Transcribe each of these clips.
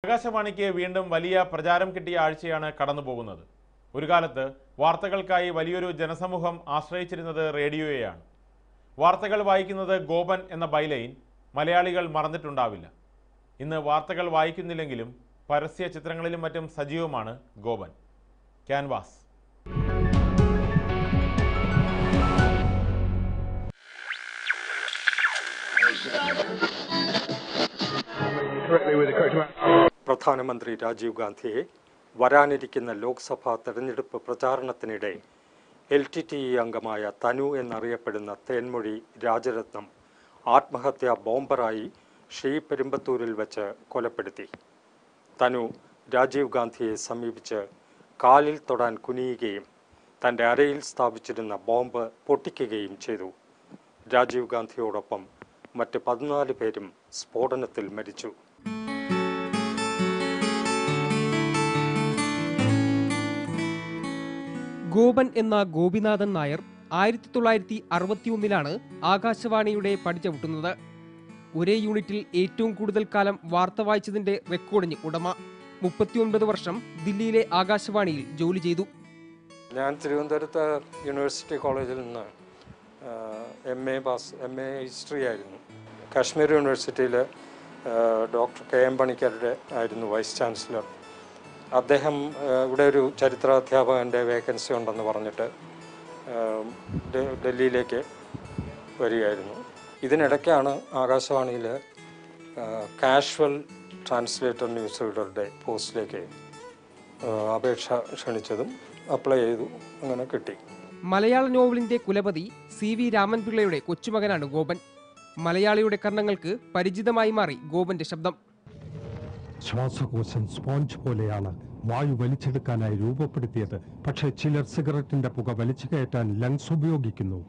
ആകാശവാണിക്ക് വീണ്ടും വലിയ പ്രചാരം കിട്ടിയ ആഴ്ചയാണ് കടന്നു പോകുന്നത് ഒരു കാലത്ത് വാർത്തകൾക്കായി വലിയൊരു ജനസമൂഹം ആശ്രയിച്ചിരുന്നത് റേഡിയോയെയാണ് വാർത്തകൾ വായിക്കുന്നത് ഗോപൻ എന്ന ബൈലൈൻ മലയാളികൾ മറന്നിട്ടുണ്ടാവില്ല ഇന്ന് വാർത്തകൾ വായിക്കുന്നില്ലെങ്കിലും പരസ്യ ചിത്രങ്ങളിലും മറ്റും സജീവമാണ് Gopan canvas correctly with the correct amount. പ്രധാനമന്ത്രി രാജീവ് ഗാന്ധിയെ വരാനിരിക്കുന്ന ലോക്സഭാ തെരഞ്ഞെടുപ്പ് പ്രചാരണത്തിനിടെ എൽ ടി ടി ഇ അംഗമായ തനു എന്നറിയപ്പെടുന്ന തേൻമൊഴി രാജരത്നം ആത്മഹത്യാ ബോംബറായി ഷീ പെരുമ്പത്തൂരിൽ വെച്ച് കൊലപ്പെടുത്തി തനു രാജീവ് ഗാന്ധിയെ സമീപിച്ച് കാലിൽ തൊടാൻ കുനിയുകയും തൻ്റെ അരയിൽ സ്ഥാപിച്ചിരുന്ന ബോംബ് പൊട്ടിക്കുകയും ചെയ്തു രാജീവ് ഗാന്ധിയോടൊപ്പം മറ്റ് പതിനാല് പേരും സ്ഫോടനത്തിൽ മരിച്ചു ഗോപൻ എന്ന ഗോപിനാഥൻ നായർ ആയിരത്തി തൊള്ളായിരത്തി അറുപത്തിയൊന്നിലാണ് ആകാശവാണിയുടെ പടിചവിട്ടുന്നത് ഒരേ യൂണിറ്റിൽ ഏറ്റവും കൂടുതൽ കാലം വാർത്ത വായിച്ചതിന്റെ റെക്കോർഡിന് ഉടമ മുപ്പത്തിയൊൻപത് വർഷം ദില്ലിയിലെ ആകാശവാണിയിൽ ജോലി ചെയ്തു ഞാൻ തിരുവനന്തപുരത്ത് യൂണിവേഴ്സിറ്റി കോളേജിൽ നിന്ന് M A pass M A history ആയിരുന്നു കാശ്മീർ യൂണിവേഴ്സിറ്റിയിൽ ഡോക്ടർ കെ എം പണിക്കരുടെ ആയിരുന്നു വൈസ് ചാൻസലർ അദ്ദേഹം ആ, ഇവിടെ ഒരു ചരിത്ര അധ്യാപകൻ്റെ വേക്കൻസി ഉണ്ടെന്ന് പറഞ്ഞിട്ട് ആ, ഡെ- ഡൽഹിയിലേക്ക് വരികയായിരുന്നു ഇതിനിടയ്ക്കാണ് ആകാശവാണിയിൽ കാഷ്വൽ ട്രാൻസ്ലേറ്റർ ന്യൂസ് റീഡറുടെ പോസ്റ്റിലേക്ക് ആ, അപേക്ഷ ക്ഷണിച്ചതും അപ്ലൈ ചെയ്തു അങ്ങനെ കിട്ടി മലയാള നോവലിന്റെ കുലപതി സി വി രാമൻപിള്ളയുടെ കൊച്ചുമകനാണ് ഗോപൻ മലയാളിയുടെ കർണങ്ങൾക്ക് പരിചിതമായി മാറി ഗോപന്റെ ശബ്ദം ശ്വാസകോശം സ്പോഞ്ച് പോലെയാണ് വായു വലിച്ചെടുക്കാനായി രൂപപ്പെടുത്തിയത് പക്ഷേ ചിലർ സിഗരറ്റിന്റെ പുക വലിച്ചു കയറ്റാൻ ലങ്സ് ഉപയോഗിക്കുന്നു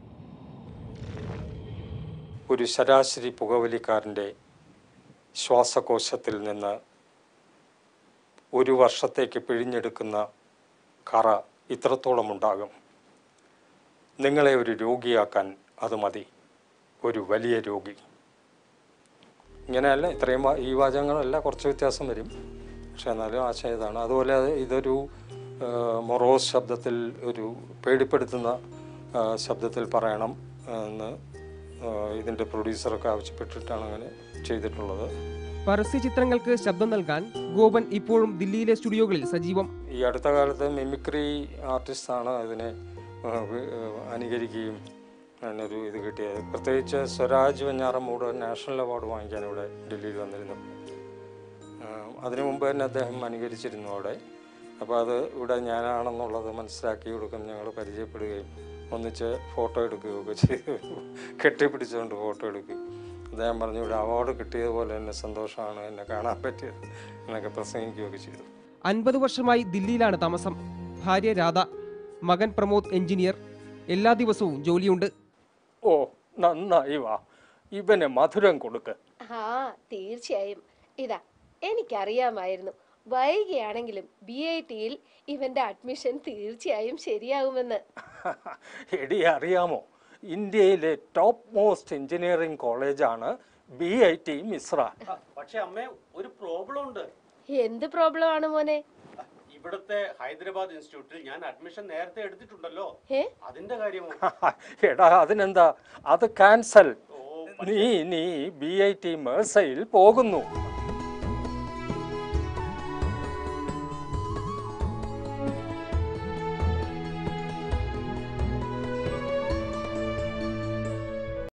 ഒരു ശരാശരി പുകവലിക്കാരൻ്റെ ശ്വാസകോശത്തിൽ നിന്ന് ഒരു വർഷത്തേക്ക് പിഴിഞ്ഞെടുക്കുന്ന കറ ഇത്രത്തോളം ഉണ്ടാകും നിങ്ങളെ ഒരു രോഗിയാക്കാൻ അത് മതി ഒരു വലിയ രോഗി ഇങ്ങനെയല്ല ഇത്രയും വാ- ഈ വാചകങ്ങളല്ല കുറച്ച് വ്യത്യാസം വരും പക്ഷെ എന്നാലും ആശയം ഇതാണ് അതുപോലെ അത് ഇതൊരു ആ, മൊറോസ് ശബ്ദത്തിൽ ഒരു പേടിപ്പെടുത്തുന്ന ആ, ശബ്ദത്തിൽ പറയണം എന്ന് ആ, ഇതിൻ്റെ പ്രൊഡ്യൂസറൊക്കെ ആവശ്യപ്പെട്ടിട്ടാണ് അങ്ങനെ ചെയ്തിട്ടുള്ളത് പരസ്യ ചിത്രങ്ങൾക്ക് ശബ്ദം നൽകാൻ ഗോപൻ ഇപ്പോഴും ദില്ലിയിലെ സ്റ്റുഡിയോകളിൽ സജീവം ഈ അടുത്ത കാലത്ത് മിമിക്രി ആർട്ടിസ്റ്റാണ് അതിനെ ആ, വി- ആ, അനുകരിക്കുകയും അതിനൊരു ഇത് കിട്ടിയത് പ്രത്യേകിച്ച് സ്വരാജ് വെഞ്ഞാറമ്മൂട് നാഷണൽ അവാർഡ് വാങ്ങിക്കാൻ ഇവിടെ ഡൽഹിയിൽ വന്നിരുന്നു ആ, അതിനു മുമ്പ് തന്നെ അദ്ദേഹം അനുകരിച്ചിരുന്നു അവിടെ അപ്പോൾ അത് ഇവിടെ ഞാനാണെന്നുള്ളത് മനസ്സിലാക്കി കൊടുക്കും ഞങ്ങൾ പരിചയപ്പെടുകയും ഒന്നിച്ച് ഫോട്ടോ എടുക്കുകയൊക്കെ ചെയ്തു കെട്ടിപ്പിടിച്ചുകൊണ്ട് ഫോട്ടോ എടുക്കുകയും അദ്ദേഹം പറഞ്ഞു ഇവിടെ അവാർഡ് കിട്ടിയതുപോലെ തന്നെ സന്തോഷമാണ് എന്നെ കാണാൻ പറ്റിയത് എന്നൊക്കെ പ്രസംഗിക്കുകയൊക്കെ ചെയ്തു അൻപത് വർഷമായി ദില്ലിയിലാണ് താമസം ഭാര്യ രാധ മകൻ പ്രമോദ് എഞ്ചിനീയർ എല്ലാ ദിവസവും ജോലിയുണ്ട് ഓ നന്നായി വാ ഇവന് മധുരം കൊടുക്ക് ആ തീർച്ചയായും ഇതാ എനിക്കറിയാമായിരുന്നു വൈകിയാണെങ്കിലും ബി ഐ ടിയിൽ ഇവന്റെ അഡ്മിഷൻ തീർച്ചയായും ശരിയാകുമെന്ന് എടി അറിയാമോ ഇന്ത്യയിലെ ടോപ്പ് മോസ്റ്റ് എഞ്ചിനീയറിംഗ് കോളേജാണ് ബി ഐ ടി മിശ്ര പക്ഷെ അമ്മേ ഒരു പ്രോബ്ലം ഉണ്ട് എന്ത് പ്രോബ്ലം ആണ് മോനെ ഇവിടുത്തെ ഹൈദരാബാദ് ഇൻസ്റ്റിറ്റ്യൂട്ടിൽ ഞാൻ അഡ്മിഷൻ നേരത്തെ എടുത്തിട്ടുണ്ടല്ലോ ഏ അതിന്റെ കാര്യമോ എടാ അതിനെന്താ അത് ക്യാൻസൽ നീ നീ ബി ഐ ടി മേഴ്സയിൽ പോകുന്നു